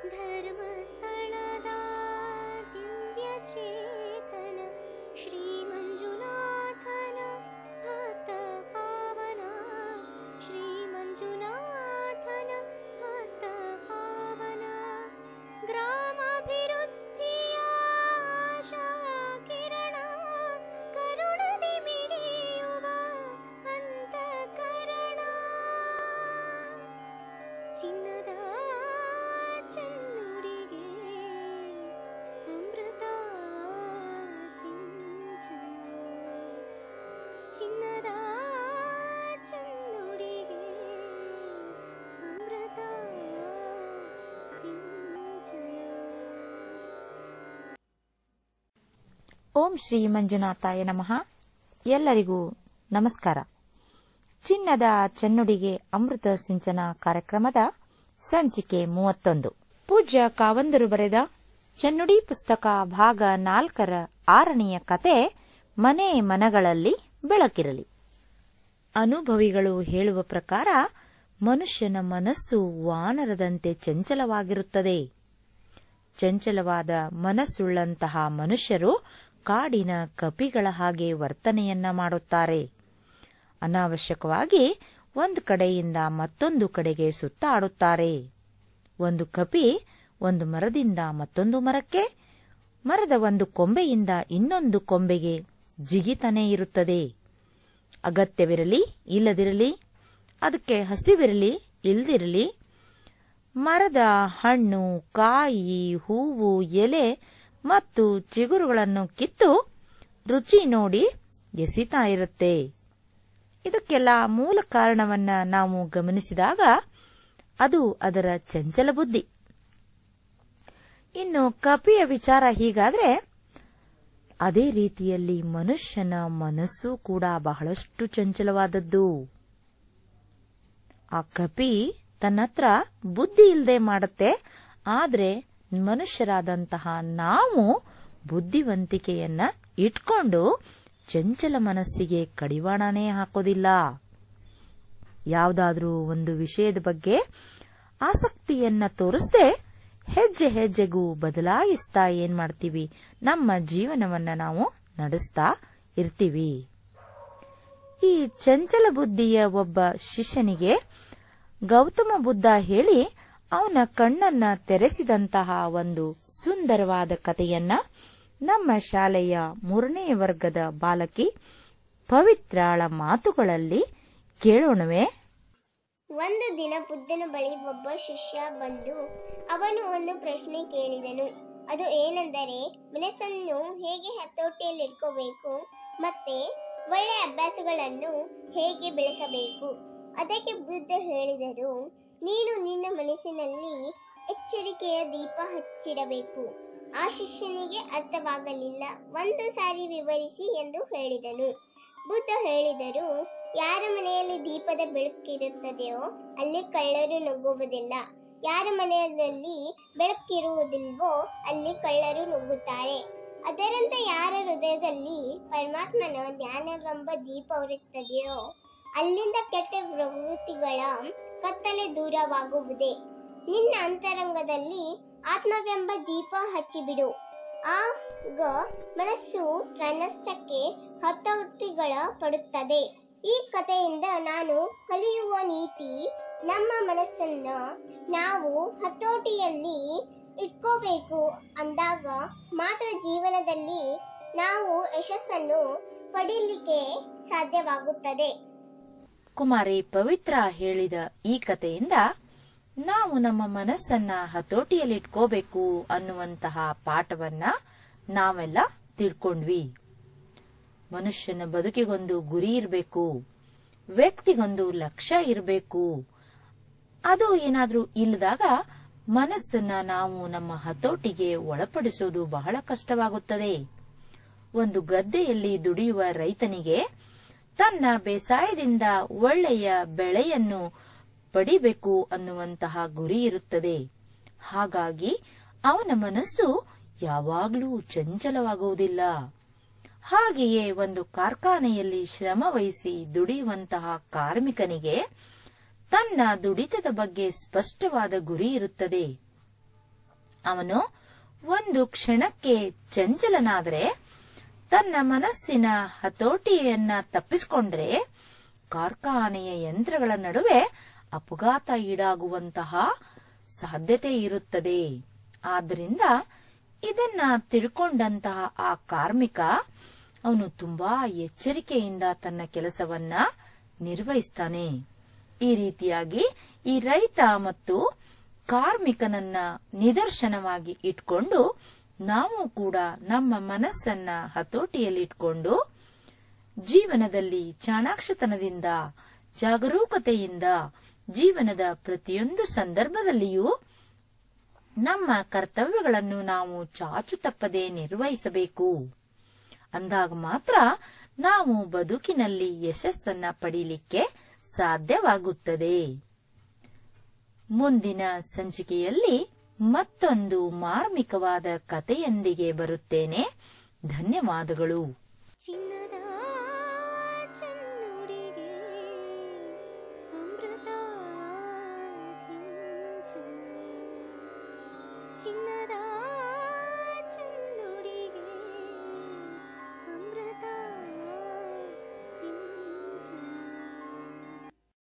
ಧರ್ಮಸ್ಥಳದ ದಿವ್ಯ ಚೇತನ ಶ್ರೀ ಮಂಜುನಾಥನ ಭಕ್ತ ಪಾವನ ಶ್ರೀ ಮಂಜುನಾಥನ ಭಕ್ತ ಪಾವನ ಗ್ರಾಮಾಭಿವೃದ್ಧಿಯ ಆಶಾ ಕಿರಣ ಕರುಣದಿ ಮಿಡಿಯುವ ಅಂತಃಕರಣ ಚಿನ್ನದ ಚೆನ್ನುಡಿಗೆ ಅಮೃತ ಸಿಂಚನ ಚಿನ್ನದ ಚೆನ್ನುಡಿಗೆ ಅಮೃತ ಸಿಂಚನ ಓಂ ಶ್ರೀ ಮಂಜುನಾಥಾಯ ನಮಃ ಎಲ್ಲರಿಗೂ ನಮಸ್ಕಾರ ಚಿನ್ನದ ಚೆನ್ನುಡಿಗೆ ಅಮೃತ ಸಿಂಚನ ಕಾರ್ಯಕ್ರಮದ ಸಂಚಿಕೆ ಮೂವತ್ತೊಂದು ಪೂಜ್ಯ ಕಾವಂದರು ಬರೆದ ಚೆನ್ನುಡಿ ಪುಸ್ತಕ ಭಾಗ ನಾಲ್ಕರ ಆರನೆಯ ಕತೆ ಮನೆ ಮನಗಳಲ್ಲಿ ಬೆಳಕಿರಲಿ ಅನುಭವಿಗಳು ಹೇಳುವ ಪ್ರಕಾರ ಮನುಷ್ಯನ ಮನಸ್ಸು ವಾನರದಂತೆ ಚಂಚಲವಾಗಿರುತ್ತದೆ ಚಂಚಲವಾದ ಮನಸ್ಸುಳ್ಳಂತಹ ಮನುಷ್ಯರು ಕಾಡಿನ ಕಪಿಗಳ ಹಾಗೆ ವರ್ತನೆಯನ್ನ ಮಾಡುತ್ತಾರೆ ಅನಾವಶ್ಯಕವಾಗಿ ಒಂದು ಕಡೆಯಿಂದ ಮತ್ತೊಂದು ಕಡೆಗೆ ಸುತ್ತಾಡುತ್ತಾರೆ ಒಂದು ಕಪಿ ಒಂದು ಮರದಿಂದ ಮತ್ತೊಂದು ಮರಕ್ಕೆ ಮರದ ಒಂದು ಕೊಂಬೆಯಿಂದ ಇನ್ನೊಂದು ಕೊಂಬೆಗೆ ಜಿಗಿತನೇ ಇರುತ್ತದೆ ಅಗತ್ಯವಿರಲಿ ಇಲ್ಲದಿರಲಿ ಅದಕ್ಕೆ ಹಸಿವಿರಲಿ ಇಲ್ದಿರಲಿ ಮರದ ಹಣ್ಣು ಕಾಯಿ ಹೂವು ಎಲೆ ಮತ್ತು ಚಿಗುರುಗಳನ್ನು ಕಿತ್ತು ರುಚಿ ನೋಡಿ ಎಸಿತಾ ಇರುತ್ತೆ ಇದಕ್ಕೆಲ್ಲ ಮೂಲ ಕಾರಣವನ್ನ ನಾವು ಗಮನಿಸಿದಾಗ ಅದು ಅದರ ಚಂಚಲ ಬುದ್ಧಿ ಇನ್ನು ಕಪಿಯ ವಿಚಾರ ಹೀಗಾದ್ರೆ ಅದೇ ರೀತಿಯಲ್ಲಿ ಮನುಷ್ಯನ ಮನಸ್ಸು ಕೂಡ ಬಹಳಷ್ಟು ಚಂಚಲವಾದದ್ದು ಆ ಕಪಿ ತನ್ನತ್ರ ಬುದ್ಧಿ ಇಲ್ಲದೆ ಮಾಡುತ್ತೆ ಆದ್ರೆ ಮನುಷ್ಯರಾದಂತಹ ನಾವು ಬುದ್ಧಿವಂತಿಕೆಯನ್ನ ಇಟ್ಕೊಂಡು ಚಂಚಲ ಮನಸ್ಸಿಗೆ ಕಡಿವಾಣನೇ ಹಾಕೋದಿಲ್ಲ ಯಾವುದಾದ್ರೂ ಒಂದು ವಿಷಯದ ಬಗ್ಗೆ ಆಸಕ್ತಿಯನ್ನ ತೋರಿಸದೆ ಹೆಜ್ಜೆ ಹೆಜ್ಜೆಗೂ ಬದಲಾಯಿಸ್ತಾ ಏನ್ ಮಾಡ್ತೀವಿ ನಮ್ಮ ಜೀವನವನ್ನ ನಾವು ನಡೆಸ್ತಾ ಇರ್ತೀವಿ ಈ ಚಂಚಲ ಬುದ್ಧಿಯ ಒಬ್ಬ ಶಿಷ್ಯನಿಗೆ ಗೌತಮ ಬುದ್ಧ ಹೇಳಿ ಅವನ ಕಣ್ಣನ್ನ ತೆರೆಸಿದಂತಹ ಒಂದು ಸುಂದರವಾದ ಕಥೆಯನ್ನ ನಮ್ಮ ಶಾಲೆಯ ಮೂರನೇ ವರ್ಗದ ಬಾಲಕಿ ಪವಿತ್ರಾಳ ಮಾತುಗಳಲ್ಲಿ ಕೇಳೋಣವೇ ಒಂದು ದಿನ ಬುದ್ಧನ ಬಳಿ ಒಬ್ಬ ಶಿಷ್ಯ ಬಂದು ಅವನು ಒಂದು ಪ್ರಶ್ನೆ ಕೇಳಿದನು ಅದು ಏನೆಂದರೆ ಮನಸ್ಸನ್ನು ಹೇಗೆ ಹತೋಟಿಯಲ್ಲಿಟ್ಕೋಬೇಕು ಮತ್ತೆ ಒಳ್ಳೆಯ ಅಭ್ಯಾಸಗಳನ್ನು ಹೇಗೆ ಬೆಳೆಸಬೇಕು ಅದಕ್ಕೆ ಬುದ್ಧ ಹೇಳಿದರು ನೀನು ನಿನ್ನ ಮನಸ್ಸಿನಲ್ಲಿ ಎಚ್ಚರಿಕೆಯ ದೀಪ ಹಚ್ಚಿಡಬೇಕು ಆ ಶಿಷ್ಯನಿಗೆ ಅರ್ಥವಾಗಲಿಲ್ಲ ಒಂದು ಸಾರಿ ವಿವರಿಸಿ ಎಂದು ಹೇಳಿದನು ಬುದ್ಧ ಹೇಳಿದರು ಯಾರ ಮನೆಯಲ್ಲಿ ದೀಪದ ಬೆಳಕಿರುತ್ತದೆಯೋ ಅಲ್ಲಿ ಕಳ್ಳರು ನುಗ್ಗುವುದಿಲ್ಲ ಯಾರ ಮನೆಯಲ್ಲಿ ಬೆಳಕಿರುವುದಿಲ್ವೋ ಅಲ್ಲಿ ಕಳ್ಳರು ನುಗ್ಗುತ್ತಾರೆ ಅದರಂತೆ ಯಾರ ಹೃದಯದಲ್ಲಿ ಪರಮಾತ್ಮನ ಜ್ಞಾನವೆಂಬ ದೀಪವಿರುತ್ತದೆಯೋ ಅಲ್ಲಿಂದ ಕೆಟ್ಟ ಪ್ರವೃತ್ತಿಗಳ ಕತ್ತಲೆ ದೂರವಾಗುವುದೇ ನಿನ್ನ ಅಂತರಂಗದಲ್ಲಿ ಆತ್ಮವೆಂಬ ದೀಪ ಹಚ್ಚಿಬಿಡು ಆಗ ಮನಸ್ಸು ತನ್ನಷ್ಟಕ್ಕೆ ಹತೋಟಿಗಳ ಪಡುತ್ತದೆ ಈ ಕಥೆಯಿಂದ ನಾನು ಕಲಿಯುವ ನೀತಿ ನಮ್ಮ ಮನಸ್ಸನ್ನ ನಾವು ಹತೋಟಿಯಲ್ಲಿ ಇಟ್ಕೋಬೇಕು ಅಂದಾಗ ಮಾತ್ರ ಜೀವನದಲ್ಲಿ ನಾವು ಯಶಸ್ಸನ್ನು ಪಡೀಲಿಕ್ಕೆ ಸಾಧ್ಯವಾಗುತ್ತದೆ ಕುಮಾರಿ ಪವಿತ್ರ ಹೇಳಿದ ಈ ಕಥೆಯಿಂದ ನಾವು ನಮ್ಮ ಮನಸ್ಸನ್ನ ಹತೋಟಿಯಲ್ಲಿಟ್ಕೋಬೇಕು ಅನ್ನುವಂತಹ ಪಾಠವನ್ನ ನಾವೆಲ್ಲ ತಿಳ್ಕೊಂಡ್ವಿ ಮನುಷ್ಯನ ಬದುಕಿಗೊಂದು ಗುರಿ ಇರಬೇಕು ವ್ಯಕ್ತಿಗೊಂದು ಲಕ್ಷ್ಯ ಇರಬೇಕು ಅದು ಏನಾದ್ರೂ ಇಲ್ಲದಾಗ ಮನಸ್ಸನ್ನ ನಾವು ನಮ್ಮ ಹತೋಟಿಗೆ ಒಳಪಡಿಸೋದು ಬಹಳ ಕಷ್ಟವಾಗುತ್ತದೆ ಒಂದು ಗದ್ದೆಯಲ್ಲಿ ದುಡಿಯುವ ರೈತನಿಗೆ ತನ್ನ ಬೇಸಾಯದಿಂದ ಒಳ್ಳೆಯ ಬೆಳೆಯನ್ನು ಪಡಿಬೇಕು ಅನ್ನುವಂತಹ ಗುರಿ ಇರುತ್ತದೆ ಹಾಗಾಗಿ ಅವನ ಮನಸ್ಸು ಯಾವಾಗ್ಲೂ ಚಂಚಲವಾಗುವುದಿಲ್ಲ ಹಾಗೆಯೇ ಒಂದು ಕಾರ್ಖಾನೆಯಲ್ಲಿ ಶ್ರಮ ವಹಿಸಿ ದುಡಿಯುವಂತಹ ಕಾರ್ಮಿಕನಿಗೆ ತನ್ನ ದುಡಿತದ ಬಗ್ಗೆ ಸ್ಪಷ್ಟವಾದ ಗುರಿ ಇರುತ್ತದೆ ಅವನು ಒಂದು ಕ್ಷಣಕ್ಕೆ ಚಂಚಲನಾದರೆ ತನ್ನ ಮನಸ್ಸಿನ ಹತೋಟಿಯನ್ನ ತಪ್ಪಿಸಿಕೊಂಡ್ರೆ ಕಾರ್ಖಾನೆಯ ಯಂತ್ರಗಳ ನಡುವೆ ಅಪಘಾತ ಈಡಾಗುವಂತಹ ಸಾಧ್ಯತೆ ಇರುತ್ತದೆ ಆದ್ದರಿಂದ ಇದನ್ನ ತಿಳ್ಕೊಂಡಂತಹ ಆ ಕಾರ್ಮಿಕ ಅವನು ತುಂಬಾ ಎಚ್ಚರಿಕೆಯಿಂದ ತನ್ನ ಕೆಲಸವನ್ನ ನಿರ್ವಹಿಸ್ತಾನೆ ಈ ರೀತಿಯಾಗಿ ಈ ರೈತ ಮತ್ತು ಕಾರ್ಮಿಕನನ್ನ ನಿದರ್ಶನವಾಗಿ ಇಟ್ಕೊಂಡು ನಾವು ಕೂಡ ನಮ್ಮ ಮನಸ್ಸನ್ನ ಹತೋಟಿಯಲ್ಲಿಟ್ಕೊಂಡು ಜೀವನದಲ್ಲಿ ಚಾಣಾಕ್ಷತನದಿಂದ ಜಾಗರೂಕತೆಯಿಂದ ಜೀವನದ ಪ್ರತಿಯೊಂದು ಸಂದರ್ಭದಲ್ಲಿಯೂ ನಮ್ಮ ಕರ್ತವ್ಯಗಳನ್ನು ನಾವು ಚಾಚು ತಪ್ಪದೆ ನಿರ್ವಹಿಸಬೇಕು ಅಂದಾಗ ಮಾತ್ರ ನಾವು ಬದುಕಿನಲ್ಲಿ ಯಶಸ್ಸನ್ನ ಪಡೀಲಿಕ್ಕೆ ಸಾಧ್ಯವಾಗುತ್ತದೆ ಮುಂದಿನ ಸಂಚಿಕೆಯಲ್ಲಿ ಮತ್ತೊಂದು ಮಾರ್ಮಿಕವಾದ ಕಥೆಯೊಂದಿಗೆ ಬರುತ್ತೇನೆ ಧನ್ಯವಾದಗಳು ಚಿನ್ನದ ಚೆನ್ನುಡಿಗೆ ಅಮೃತ ಸಿಂಚು ಚಿನ್ನದ